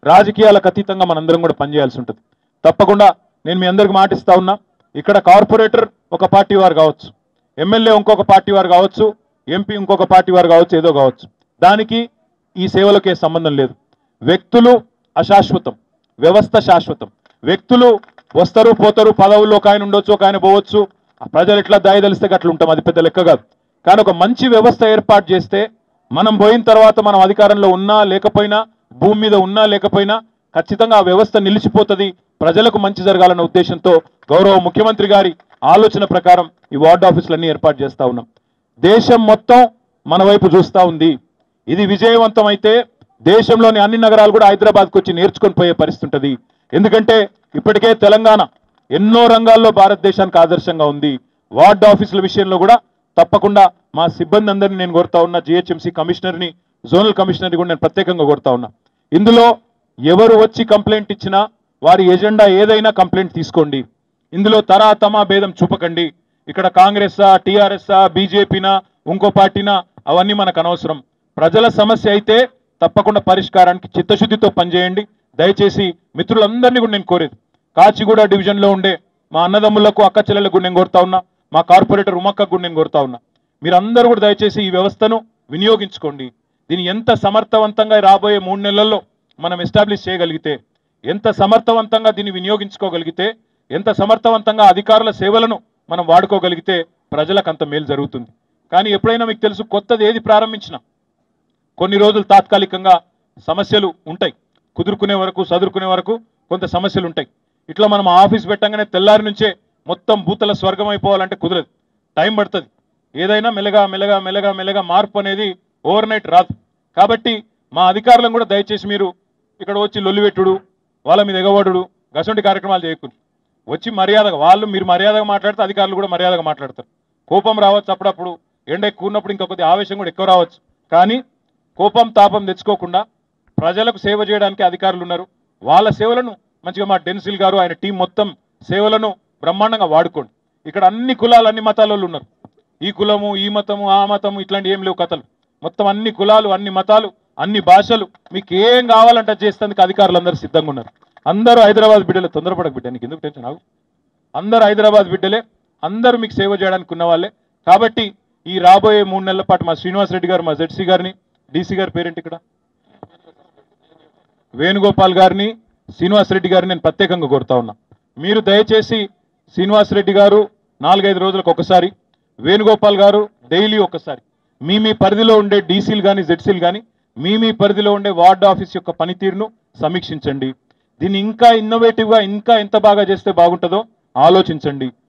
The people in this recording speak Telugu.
రాజకీయాలకు అతీతంగా మనందరం కూడా పనిచేయాల్సి ఉంటుంది తప్పకుండా నేను మీ అందరికి మాటిస్తా ఉన్నా ఇక్కడ కార్పొరేటర్ ఒక పార్టీ వారు కావచ్చు ఎమ్మెల్యే ఇంకొక పార్టీ వారు కావచ్చు ఎంపీ ఇంకొక పార్టీ వారు కావచ్చు ఏదో కావచ్చు దానికి ఈ సేవలకే సంబంధం లేదు వ్యక్తులు అశాశ్వతం వ్యవస్థ శాశ్వతం వ్యక్తులు వస్తారు పోతారు పదవుల్లో ఒక ఆయన ఉండొచ్చు ఒక ఆయన పోవచ్చు ఆ ప్రజలు ఎట్లా దాయదలిస్తే అట్లా ఉంటాం అది పెద్ద లెక్క కాదు కానీ ఒక మంచి వ్యవస్థ ఏర్పాటు చేస్తే మనం పోయిన తర్వాత మనం అధికారంలో ఉన్నా లేకపోయినా భూమి మీద ఉన్నా లేకపోయినా ఖచ్చితంగా ఆ వ్యవస్థ నిలిచిపోతుంది ప్రజలకు మంచి జరగాలన్న ఉద్దేశంతో గౌరవ ముఖ్యమంత్రి గారి ఆలోచన ప్రకారం ఈ వార్డ్ ఆఫీసులన్నీ ఏర్పాటు చేస్తా ఉన్నాం దేశం మొత్తం మన వైపు చూస్తా ఉంది ఇది విజయవంతం అయితే దేశంలోని అన్ని నగరాలు కూడా హైదరాబాద్కు వచ్చి నేర్చుకొని పోయే పరిస్థితి ఉంటుంది ఎందుకంటే ఇప్పటికే తెలంగాణ ఎన్నో రంగాల్లో భారతదేశానికి ఆదర్శంగా ఉంది వార్డ్ ఆఫీసుల విషయంలో కూడా తప్పకుండా మా సిబ్బంది అందరినీ నేను కోరుతా ఉన్నా జిహెచ్ఎంసీ కమిషనర్ని జోనల్ కమిషనర్ని కూడా నేను ప్రత్యేకంగా కోరుతా ఉన్నా ఇందులో ఎవరు వచ్చి కంప్లైంట్ ఇచ్చినా వారి ఎజెండా ఏదైనా కంప్లైంట్ తీసుకోండి ఇందులో తరా తమా భేదం చూపకండి ఇక్కడ కాంగ్రెస్సా టీఆర్ఎస్ఆ బీజేపీనా ఇంకో పార్టీనా అవన్నీ మనకు అనవసరం ప్రజల సమస్య అయితే తప్పకుండా పరిష్కారానికి చిత్తశుద్ధితో పనిచేయండి దయచేసి మిత్రులందరినీ కూడా నేను కోరేది కాచిగూడ డివిజన్లో ఉండే మా అన్నదమ్ములకు అక్క చెల్లెలకు కూడా నేను కోరుతా ఉన్నా మా కార్పొరేటర్ ఉమక్కకు కూడా నేను కోరుతా ఉన్నా మీరందరూ కూడా దయచేసి ఈ వ్యవస్థను వినియోగించుకోండి దీన్ని ఎంత సమర్థవంతంగా రాబోయే మూడు నెలల్లో మనం ఎస్టాబ్లిష్ చేయగలిగితే ఎంత సమర్థవంతంగా దీన్ని వినియోగించుకోగలిగితే ఎంత సమర్థవంతంగా అధికారుల సేవలను మనం వాడుకోగలిగితే ప్రజలకు అంత మేలు జరుగుతుంది కానీ ఎప్పుడైనా మీకు తెలుసు కొత్తది ఏది ప్రారంభించినా కొన్ని రోజులు తాత్కాలికంగా సమస్యలు ఉంటాయి కుదురుకునే వరకు చదురుకునే వరకు కొంత సమస్యలు ఉంటాయి ఇట్లా మనం ఆఫీస్ పెట్టంగానే తెల్లారి నుంచే మొత్తం భూతల స్వర్గం అయిపోవాలంటే కుదరదు టైం పడుతుంది ఏదైనా మెల్లగా మెల్లగా మెల్లగా మెల్లగా మార్పు అనేది ఓవర్ నైట్ రాదు కాబట్టి మా అధికారులను కూడా దయచేసి మీరు ఇక్కడ వచ్చి లొల్లిపెట్టుడు వాళ్ళ మీద ఎగబడుడు గసంటి కార్యక్రమాలు చేయకూడదు వచ్చి మర్యాదగా వాళ్ళు మీరు మర్యాదగా మాట్లాడితే అధికారులు కూడా మర్యాదగా మాట్లాడతారు కోపం రావచ్చు అప్పుడప్పుడు ఎండ ఎక్కువ ఉన్నప్పుడు ఇంకా కొద్దిగా ఆవేశం కూడా ఎక్కువ రావచ్చు కానీ కోపం తాపం తెచ్చుకోకుండా ప్రజలకు సేవ చేయడానికి అధికారులు ఉన్నారు వాళ్ళ సేవలను మంచిగా మా డెన్సిల్ గారు ఆయన టీం మొత్తం సేవలను బ్రహ్మాండంగా వాడుకోండి ఇక్కడ అన్ని కులాలు అన్ని మతాల వాళ్ళు ఉన్నారు ఈ కులము ఈ మతము ఆ మతము ఇట్లాంటి ఏం లేవు కథలు మొత్తం అన్ని కులాలు అన్ని మతాలు అన్ని భాషలు మీకు ఏం కావాలంటే అది చేసేందుకు అధికారులు అందరూ సిద్ధంగా ఉన్నారు అందరూ హైదరాబాద్ బిడ్డలే తొందరపడక బిడ్డ నీకు ఎందుకు టెన్షన్ ఆగు అందరూ హైదరాబాద్ బిడ్డలే అందరూ మీకు సేవ చేయడానికి ఉన్న వాళ్ళే కాబట్టి ఈ రాబోయే మూడు నెలల పాటు మా శ్రీనివాస్ రెడ్డి గారు మా జెడ్సీ గారిని డీసీ గారి పేరేంటి ఇక్కడ వేణుగోపాల్ గారిని శ్రీనివాస్ రెడ్డి గారిని నేను ప్రత్యేకంగా కోరుతా ఉన్నా మీరు దయచేసి శ్రీనివాస్ రెడ్డి గారు నాలుగైదు రోజులకు ఒకసారి వేణుగోపాల్ గారు డైలీ ఒకసారి మీ మీ పరిధిలో ఉండే డీసీలు కానీ జెడ్సీలు కానీ మీ మీ పరిధిలో ఉండే వార్డ్ ఆఫీస్ యొక్క పనితీరును సమీక్షించండి దీన్ని ఇంకా ఇన్నోవేటివ్గా ఇంకా ఎంత బాగా చేస్తే బాగుంటుందో ఆలోచించండి